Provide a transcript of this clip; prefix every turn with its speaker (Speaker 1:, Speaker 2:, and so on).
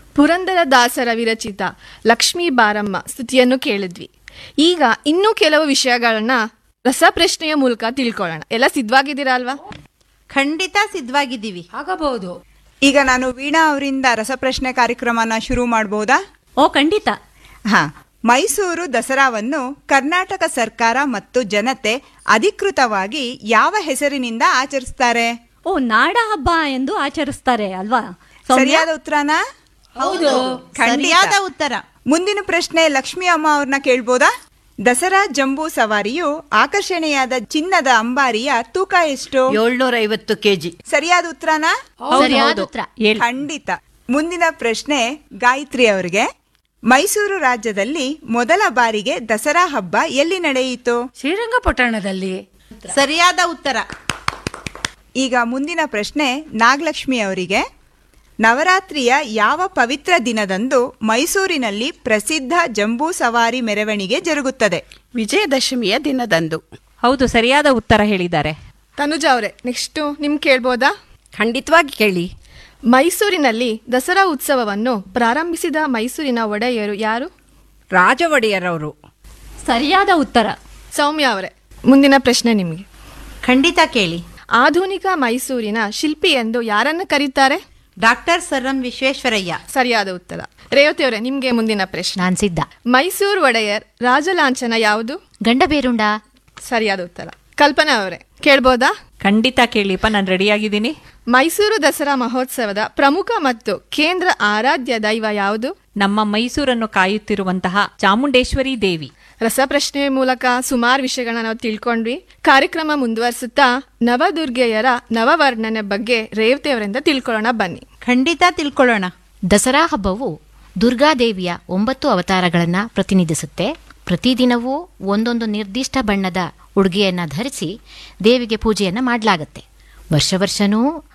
Speaker 1: ಪುರಂದರ ದಾಸರ ವಿರಚಿತ ಲಕ್ಷ್ಮೀ ಬಾರಮ್ಮ ಸ್ತುತಿಯನ್ನು ಕೇಳಿದ್ವಿ ಈಗ ಇನ್ನೂ ಕೆಲವು ವಿಷಯಗಳನ್ನ ರಸಪ್ರಶ್ನೆಯ ಮೂಲಕ ತಿಳ್ಕೊಳ್ಳೋಣ ಎಲ್ಲ ಸಿದ್ಧವಾಗಿದ್ದೀರಾ ಅಲ್ವಾ
Speaker 2: ಖಂಡಿತ ಸಿದ್ಧವಾಗಿದ್ದೀವಿ
Speaker 3: ಆಗಬಹುದು
Speaker 4: ಈಗ ನಾನು ವೀಣಾ ಅವರಿಂದ ರಸಪ್ರಶ್ನೆ ಕಾರ್ಯಕ್ರಮನ ಶುರು ಮಾಡಬಹುದಾ
Speaker 3: ಓ ಖಂಡಿತ
Speaker 4: ಹಾ ಮೈಸೂರು ದಸರಾವನ್ನು ಕರ್ನಾಟಕ ಸರ್ಕಾರ ಮತ್ತು ಜನತೆ ಅಧಿಕೃತವಾಗಿ ಯಾವ ಹೆಸರಿನಿಂದ ಆಚರಿಸ್ತಾರೆ
Speaker 3: ಓ ನಾಡ ಹಬ್ಬ ಎಂದು ಆಚರಿಸ್ತಾರೆ ಅಲ್ವಾ ಸೌಮ್ಯ?
Speaker 4: ಸರಿಯಾದ ಉತ್ತರನ
Speaker 3: ಹೌದು
Speaker 2: ಸರಿಯಾದ ಉತ್ತರ
Speaker 4: ಮುಂದಿನ ಪ್ರಶ್ನೆ ಲಕ್ಷ್ಮಿ ಅಮ್ಮ ಅವ್ರನ್ನ ಕೇಳ್ಬೋದಾ ದಸರಾ ಜಂಬೂ ಸವಾರಿಯು ಆಕರ್ಷಣೆಯಾದ ಚಿನ್ನದ ಅಂಬಾರಿಯ ತೂಕ ಎಷ್ಟು
Speaker 2: ಏಳ್ನೂರ ಐವತ್ತು ಕೆಜಿ
Speaker 4: ಸರಿಯಾದ ಉತ್ತರನ
Speaker 3: ಹೌದು,
Speaker 5: ಸರಿಯಾದ
Speaker 3: ಹೌದು.
Speaker 5: ಉತ್ತರ.
Speaker 3: ಹೇಳಿ.
Speaker 4: ಖಂಡಿತ ಮುಂದಿನ ಪ್ರಶ್ನೆ ಗಾಯತ್ರಿ ಅವರಿಗೆ ಮೈಸೂರು ರಾಜ್ಯದಲ್ಲಿ ಮೊದಲ ಬಾರಿಗೆ ದಸರಾ ಹಬ್ಬ ಎಲ್ಲಿ ನಡೆಯಿತು
Speaker 5: ಶ್ರೀರಂಗಪಟ್ಟಣದಲ್ಲಿ
Speaker 2: ಸರಿಯಾದ ಉತ್ತರ
Speaker 4: ಈಗ ಮುಂದಿನ ಪ್ರಶ್ನೆ ನಾಗಲಕ್ಷ್ಮಿ ಅವರಿಗೆ ನವರಾತ್ರಿಯ ಯಾವ ಪವಿತ್ರ ದಿನದಂದು ಮೈಸೂರಿನಲ್ಲಿ ಪ್ರಸಿದ್ಧ ಜಂಬೂ ಸವಾರಿ ಮೆರವಣಿಗೆ ಜರುಗುತ್ತದೆ
Speaker 6: ವಿಜಯದಶಮಿಯ ದಿನದಂದು
Speaker 7: ಹೌದು ಸರಿಯಾದ ಉತ್ತರ ಹೇಳಿದ್ದಾರೆ
Speaker 1: ತನುಜ ಅವರೇ ನೆಕ್ಸ್ಟು ನಿಮ್ ಕೇಳ್ಬೋದಾ
Speaker 6: ಖಂಡಿತವಾಗಿ ಕೇಳಿ
Speaker 1: ಮೈಸೂರಿನಲ್ಲಿ ದಸರಾ ಉತ್ಸವವನ್ನು ಪ್ರಾರಂಭಿಸಿದ ಮೈಸೂರಿನ ಒಡೆಯರು ಯಾರು
Speaker 6: ರಾಜ ಒಡೆಯರವರು
Speaker 3: ಸರಿಯಾದ ಉತ್ತರ
Speaker 1: ಸೌಮ್ಯ ಅವರೇ ಮುಂದಿನ ಪ್ರಶ್ನೆ ನಿಮಗೆ
Speaker 2: ಖಂಡಿತ ಕೇಳಿ
Speaker 1: ಆಧುನಿಕ ಮೈಸೂರಿನ ಶಿಲ್ಪಿ ಎಂದು ಯಾರನ್ನು ಕರೀತಾರೆ
Speaker 2: ಡಾಕ್ಟರ್ ಸರ್ ಎಂ ವಿಶ್ವೇಶ್ವರಯ್ಯ
Speaker 1: ಸರಿಯಾದ ಉತ್ತರ ರೇವತಿ ಅವರೇ ನಿಮ್ಗೆ ಮುಂದಿನ ಪ್ರಶ್ನೆ
Speaker 5: ನಾನ್ ಸಿದ್ಧ
Speaker 1: ಮೈಸೂರು ಒಡೆಯರ್ ರಾಜಲಾಂಛನ ಯಾವುದು
Speaker 5: ಗಂಡಬೇರುಂಡ
Speaker 1: ಸರಿಯಾದ ಉತ್ತರ ಕಲ್ಪನಾ ಅವರೇ ಕೇಳ್ಬೋದಾ
Speaker 7: ಖಂಡಿತ ಕೇಳಿಪ್ಪ ನಾನು ರೆಡಿಯಾಗಿದ್ದೀನಿ
Speaker 1: ಮೈಸೂರು ದಸರಾ ಮಹೋತ್ಸವದ ಪ್ರಮುಖ ಮತ್ತು ಕೇಂದ್ರ ಆರಾಧ್ಯ ದೈವ ಯಾವುದು
Speaker 7: ನಮ್ಮ ಮೈಸೂರನ್ನು ಕಾಯುತ್ತಿರುವಂತಹ ಚಾಮುಂಡೇಶ್ವರಿ ದೇವಿ
Speaker 1: ರಸಪ್ರಶ್ನೆ ಮೂಲಕ ಸುಮಾರು ವಿಷಯಗಳನ್ನ ನಾವು ತಿಳ್ಕೊಂಡ್ವಿ ಕಾರ್ಯಕ್ರಮ ಮುಂದುವರಿಸುತ್ತಾ ನವದುರ್ಗೆಯರ ನವವರ್ಣನೆ ಬಗ್ಗೆ ರೇವತಿ ಅವರಿಂದ ತಿಳ್ಕೊಳ್ಳೋಣ ಬನ್ನಿ
Speaker 2: ಖಂಡಿತ ತಿಳ್ಕೊಳ್ಳೋಣ
Speaker 5: ದಸರಾ ಹಬ್ಬವು ದುರ್ಗಾದೇವಿಯ ಒಂಬತ್ತು ಅವತಾರಗಳನ್ನ ಪ್ರತಿನಿಧಿಸುತ್ತೆ ಪ್ರತಿದಿನವೂ ಒಂದೊಂದು ನಿರ್ದಿಷ್ಟ ಬಣ್ಣದ ಉಡುಗೆಯನ್ನ ಧರಿಸಿ ದೇವಿಗೆ ಪೂಜೆಯನ್ನ ಮಾಡಲಾಗತ್ತೆ ವರ್ಷ ವರ್ಷನೂ